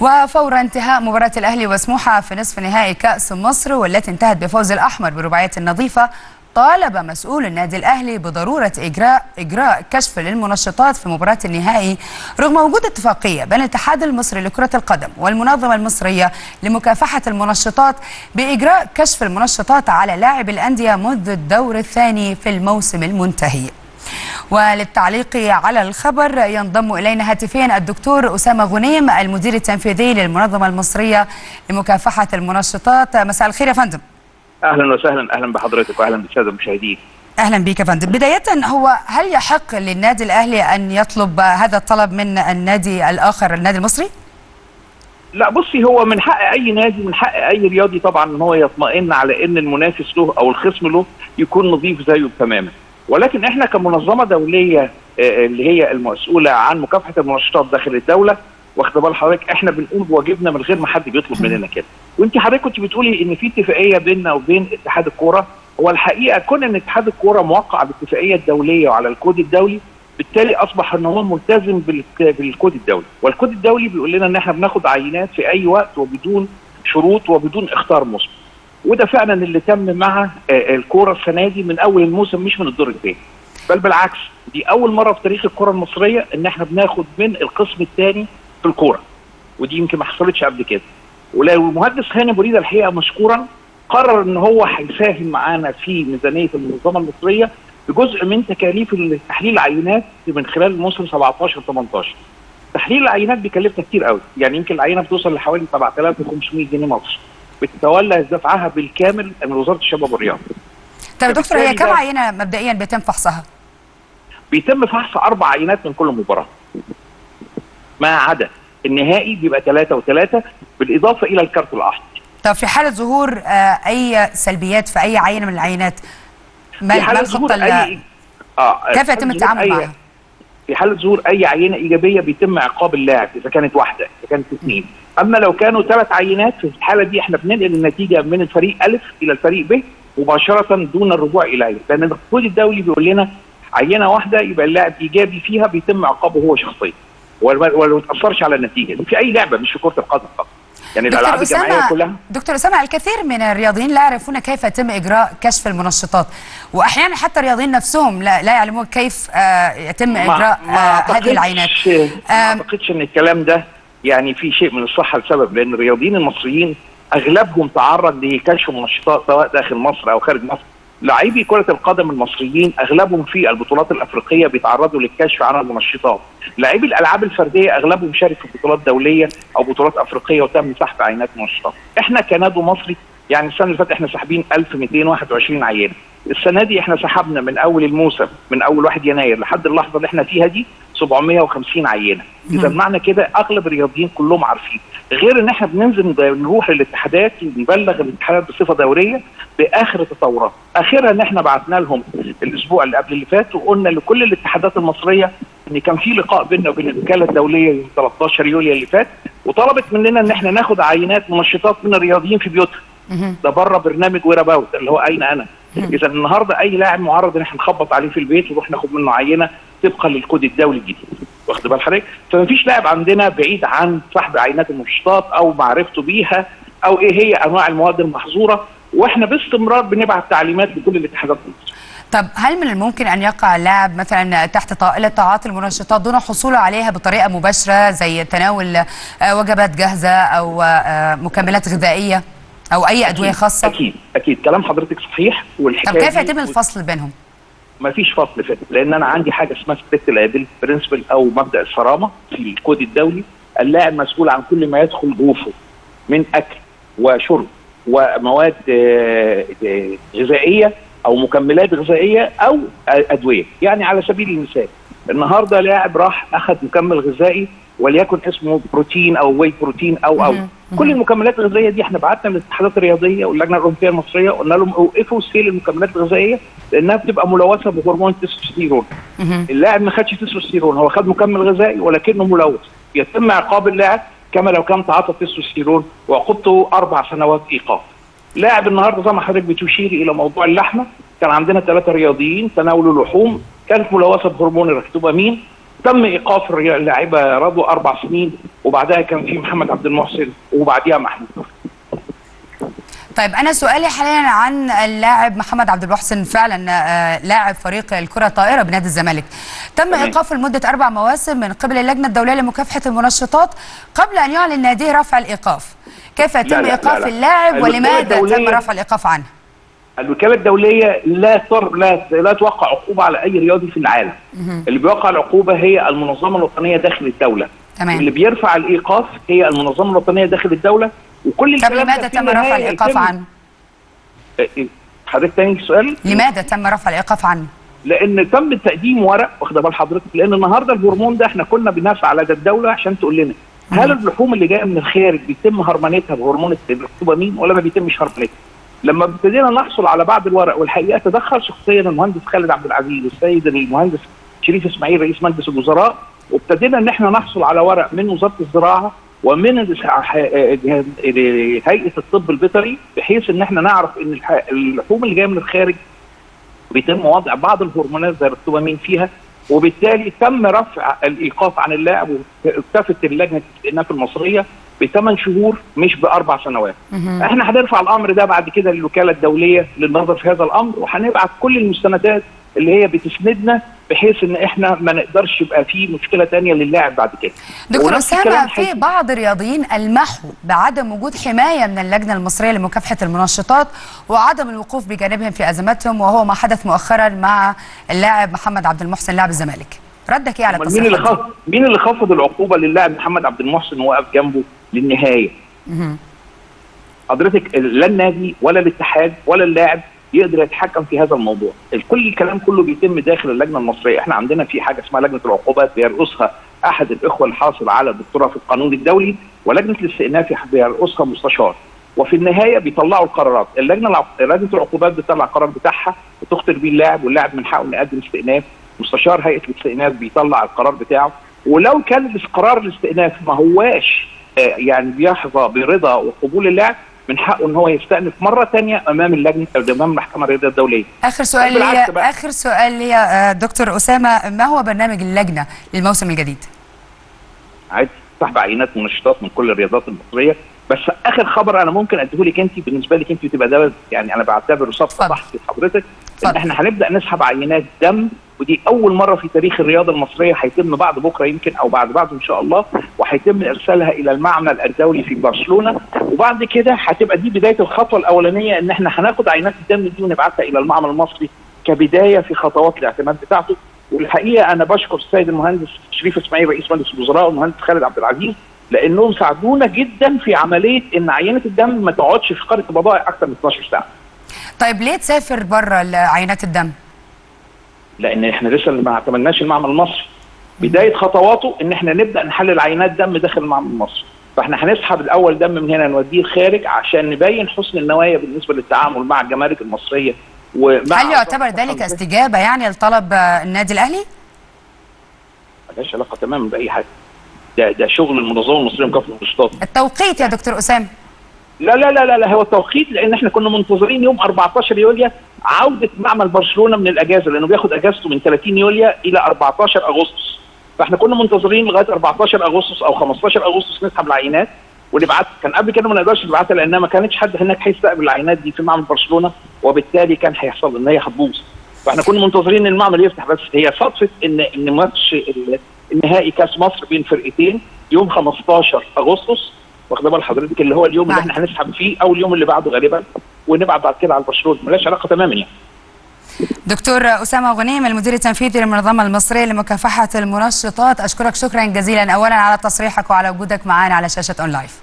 وفور انتهاء مباراة الأهلي وسموحة في نصف نهائي كأس مصر والتي انتهت بفوز الأحمر برباعية نظيفة طالب مسؤول النادي الأهلي بضرورة إجراء إجراء كشف للمنشطات في مباراة النهائي رغم وجود اتفاقية بين الاتحاد المصري لكرة القدم والمنظمة المصرية لمكافحة المنشطات بإجراء كشف المنشطات على لاعب الأندية منذ الدور الثاني في الموسم المنتهي وللتعليق على الخبر ينضم إلينا هاتفيا الدكتور أسامة غنيم المدير التنفيذي للمنظمة المصرية لمكافحة المنشطات مساء الخير يا فندم اهلا وسهلا اهلا بحضرتك واهلا بالساده المشاهدين اهلا بك يا فندم بدايه هو هل يحق للنادي الاهلي ان يطلب هذا الطلب من النادي الاخر النادي المصري لا بصي هو من حق اي نادي من حق اي رياضي طبعا ان هو يطمئن على ان المنافس له او الخصم له يكون نظيف زيه تماما ولكن احنا كمنظمه دوليه اللي هي المسؤوله عن مكافحه المنشطات داخل الدوله واخد بال حضرتك احنا بنقوم بواجبنا من غير ما حد بيطلب مننا كده وانت حضرتك كنت بتقولي ان في اتفاقيه بيننا وبين اتحاد الكوره هو الحقيقه كون ان اتحاد الكوره موقع على الاتفاقيه الدوليه وعلى الكود الدولي بالتالي اصبح ان هو ملتزم بالكود الدولي والكود الدولي بيقول لنا ان احنا بناخد عينات في اي وقت وبدون شروط وبدون اختار مسبق وده فعلا اللي تم مع الكوره السنه دي من اول الموسم مش من الدور الثاني بل بالعكس دي اول مره في تاريخ الكره المصريه ان احنا بناخد من القسم الثاني في الكوره ودي يمكن ما حصلتش قبل كده ولو المهندس هاني بريده الحقيقه مشكورا قرر ان هو هيساهم معانا في ميزانيه المنظمه المصريه بجزء من تكاليف تحليل العينات من خلال الموسم 17 18 تحليل العينات بيكلفنا كتير قوي يعني يمكن العينه بتوصل لحوالي 7500 جنيه مصري بتتولى دفعها بالكامل من وزاره الشباب والرياضه طب يا دكتور هي كم عينه مبدئيا بيتم فحصها؟ بيتم فحص اربع عينات من كل مباراه ما عدا النهائي بيبقى ثلاثة وثلاثة بالإضافة إلى الكارت الأحمر طب في حالة ظهور آه أي سلبيات في أي عينة من العينات ما في حالة ظهور أي آه كيف يتم التعامل معها؟ في حالة ظهور أي عينة إيجابية بيتم عقاب اللاعب إذا كانت واحدة إذا كانت اثنين أما لو كانوا ثلاث عينات في الحالة دي إحنا بننقل النتيجة من الفريق ألف إلى الفريق ب مباشرة دون الرجوع إليه لأن الكود الدولي بيقول لنا عينة واحدة يبقى اللاعب إيجابي فيها بيتم عقابه هو شخصيا ولو ما تاثرش على النتيجه في اي لعبه مش في كره القدم فقط يعني الالعاب الجماعيه كلها دكتور اسامه الكثير من الرياضيين لا يعرفون كيف يتم اجراء كشف المنشطات واحيانا حتى الرياضيين نفسهم لا, لا يعلمون كيف آه يتم اجراء ما آه هذه العينات ما اعتقدش ان الكلام ده يعني في شيء من الصحه لسبب لان الرياضيين المصريين اغلبهم تعرض لكشف منشطات سواء داخل مصر او خارج مصر لاعبي كرة القدم المصريين أغلبهم في البطولات الأفريقية بيتعرضوا للكشف عن المنشطات. لاعبي الألعاب الفردية أغلبهم شارك في بطولات دولية أو بطولات أفريقية وتم سحب عينات منشطات. إحنا كنادو مصري يعني السنة اللي فاتت إحنا ساحبين 1221 عينة. السنة دي إحنا سحبنا من أول الموسم من أول 1 يناير لحد اللحظة اللي إحنا فيها دي 750 عينة. إذا معنى كده أغلب الرياضيين كلهم عارفين. غير ان احنا بننزل نروح للاتحادات ونبلغ الاتحادات بصفه دوريه باخر التطورات، اخرها ان احنا بعثنا لهم الاسبوع اللي قبل اللي فات وقلنا لكل الاتحادات المصريه ان كان في لقاء بيننا وبين الوكاله الدوليه يوم 13 يوليو اللي فات وطلبت مننا ان احنا ناخد عينات منشطات من الرياضيين في بيوتهم. ده بره برنامج وير اباوت اللي هو اين انا. اذا النهارده اي لاعب معرض ان احنا نخبط عليه في البيت ونروح ناخد منه عينه طبقا للكود الدولي الجديد. واخد بال حضرتك؟ فما فيش لاعب عندنا بعيد عن سحب عينات المنشطات او معرفته بيها او ايه هي انواع المواد المحظوره واحنا باستمرار بنبعت تعليمات لكل الاتحادات المصريه. طب هل من الممكن ان يقع اللاعب مثلا تحت طائله تعاطي المنشطات دون حصوله عليها بطريقه مباشره زي تناول وجبات جاهزه او مكملات غذائيه او اي ادويه خاصه؟ اكيد اكيد كلام حضرتك صحيح والحكايه طب كيف يتم الفصل بينهم؟ ما فيش فصل فيه لان انا عندي حاجه اسمها ستريكت لايبيلتي برنسبل او مبدا الصرامه في الكود الدولي اللاعب مسؤول عن كل ما يدخل جوفه من اكل وشرب ومواد غذائيه او مكملات غذائيه او ادويه يعني على سبيل المثال النهارده لاعب راح اخذ مكمل غذائي وليكن اسمه بروتين او واي بروتين او او كل المكملات الغذائيه دي احنا بعتنا للاتحادات الرياضيه واللجنه الاولمبيه المصريه قلنا لهم اوقفوا سيل المكملات الغذائيه لانها بتبقى ملوثه بهرمون التستوستيرون اللاعب ما خدش تستوستيرون هو خد مكمل غذائي ولكنه ملوث يتم عقاب اللاعب كما لو كان تعاطى التستوستيرون وعقوبته اربع سنوات ايقاف لاعب النهارده زي ما حضرتك بتشيري الى موضوع اللحمه كان عندنا ثلاثه رياضيين تناولوا لحوم كانت ملوثه بهرمون الركتوبامين تم ايقاف اللاعبه رضوى اربع سنين وبعدها كان في محمد عبد المحسن وبعديها محمود طيب انا سؤالي حاليا عن اللاعب محمد عبد المحسن فعلا آه، لاعب فريق الكره الطائره بنادي الزمالك تم تمام. ايقافه لمده اربع مواسم من قبل اللجنه الدوليه لمكافحه المنشطات قبل ان يعلن ناديه رفع الايقاف كيف يتم لا، لا، ايقاف لا. اللاعب الوكالة ولماذا تم الدولية- رفع الايقاف عنه الوكاله الدوليه لا تر لا لا توقع عقوبه على اي رياضي في العالم اللي بيوقع العقوبه هي المنظمه الوطنيه داخل الدوله تمام. اللي بيرفع الايقاف هي المنظمه الوطنيه داخل الدوله وكل طب الكلام ده لماذا في تم رفع النهاية الايقاف يتم- عنه آه، آه، حضرتك تاني سؤال لماذا تم رفع الايقاف عنه لان تم تقديم ورق واخده بال حضرتك لان النهارده الهرمون ده احنا كنا بنسعى على الدوله عشان تقول لنا هل اللحوم اللي جايه من الخارج بيتم هرمنتها بهرمون الدوبامين ولا ما بيتمش هرمنتها؟ لما ابتدينا نحصل على بعض الورق والحقيقه تدخل شخصيا المهندس خالد عبد العزيز والسيد المهندس شريف اسماعيل رئيس مجلس الوزراء وابتدينا ان احنا نحصل على ورق من وزاره الزراعه ومن ال- ه- هيئه الطب البيطري بحيث ان احنا نعرف ان الح- اللحوم اللي جايه من الخارج بيتم وضع بعض الهرمونات زي الدوبامين فيها وبالتالي تم رفع الايقاف عن اللاعب واكتفت اللجنه الاستئناف المصريه بثمان شهور مش باربع سنوات. احنا هنرفع الامر ده بعد كده للوكاله الدوليه للنظر في هذا الامر وهنبعت كل المستندات اللي هي بتسندنا بحيث ان احنا ما نقدرش يبقى في مشكله تانية للاعب بعد كده. دكتور ونفس اسامه الكلام في هي- بعض الرياضيين المحوا بعدم وجود حمايه من اللجنه المصريه لمكافحه المنشطات وعدم الوقوف بجانبهم في ازماتهم وهو ما حدث مؤخرا مع اللاعب محمد عبد المحسن لاعب الزمالك ردك ايه على أمال مين اللي التصريحات دي؟ خفض مين اللي خفض العقوبه للاعب محمد عبد المحسن ووقف جنبه للنهايه؟ حضرتك لا النادي ولا الاتحاد ولا اللاعب يقدر يتحكم في هذا الموضوع، كل الكلام كله بيتم داخل اللجنه المصريه، احنا عندنا في حاجه اسمها لجنه العقوبات بيرأسها احد الاخوه الحاصل على الدكتوراه في القانون الدولي ولجنه الاستئناف بيرأسها مستشار. وفي النهايه بيطلعوا القرارات، اللجنه العق- لجنه العقوبات بتطلع القرار بتاعها وتخطر بيه اللاعب واللاعب من حقه انه يقدم استئناف، مستشار هيئه الاستئناف بيطلع القرار بتاعه ولو كان قرار الاستئناف ما هواش آه، يعني بيحظى برضا وقبول اللاعب من حقه ان هو يستأنف مره ثانيه امام اللجنه أو امام المحكمه الرياضيه الدوليه. اخر سؤال بالعكس لي بقى. اخر سؤال لي آه، دكتور اسامه ما هو برنامج اللجنه للموسم الجديد عايز سحب عينات منشطات من كل الرياضات المصريه بس اخر خبر انا ممكن اديه لك انت بالنسبه لك انت تبقى ده يعني انا بعتبره صفقه اتفضل. بحث لحضرتك ان اتفضل. احنا هنبدا نسحب عينات دم ودي اول مره في تاريخ الرياضه المصريه هيتم بعد بكره يمكن او بعد بعد ان شاء الله وهيتم ارسالها الى المعمل الدولي في برشلونه وبعد كده هتبقى دي بدايه الخطوه الاولانيه ان احنا هناخد عينات الدم دي ونبعتها الى المعمل المصري كبدايه في خطوات الاعتماد بتاعته والحقيقه انا بشكر السيد المهندس شريف اسماعيل رئيس مجلس الوزراء والمهندس خالد عبد العزيز لانهم ساعدونا جدا في عمليه ان عينه الدم ما تقعدش في قاره البضائع اكثر من 12 ساعه طيب ليه تسافر بره عينات الدم لان احنا لسه ما اعتمدناش المعمل المصري بدايه خطواته ان احنا نبدا نحلل عينات دم داخل المعمل المصري فاحنا هنسحب الاول دم من هنا نوديه الخارج عشان نبين حسن النوايا بالنسبه للتعامل مع الجمارك المصريه ومع هل يعتبر ذلك استجابه يعني لطلب آه، النادي الاهلي ملهاش علاقه تماما باي حاجه ده ده شغل المنظمه المصريه لمكافحه النشاطات التوقيت يا دكتور اسامه لا لا لا لا, لا هو التوقيت لان احنا كنا منتظرين يوم 14 يوليو عوده معمل برشلونه من الاجازه لانه بياخد اجازته من 30 يوليو الى 14 اغسطس فاحنا كنا منتظرين لغايه 14 اغسطس او 15 اغسطس نسحب العينات ونبعت كان قبل كده ما نقدرش نبعتها لانها ما كانتش حد هناك هيستقبل العينات دي في معمل برشلونه وبالتالي كان هيحصل ان هي هتبوظ فاحنا كنا منتظرين ان المعمل يفتح بس هي صدفه ان ان ماتش ال- النهائي كاس مصر بين فرقتين يوم 15 اغسطس واخد بال حضرتك اللي هو اليوم اللي نعم. احنا هنسحب فيه او اليوم اللي بعده غالبا ونبعت بعد كده على برشلونه ملهاش علاقه تماما يعني دكتور اسامه غنيم المدير التنفيذي للمنظمه المصريه لمكافحه المنشطات اشكرك شكرا جزيلا اولا على تصريحك وعلى وجودك معنا على شاشه اون لايف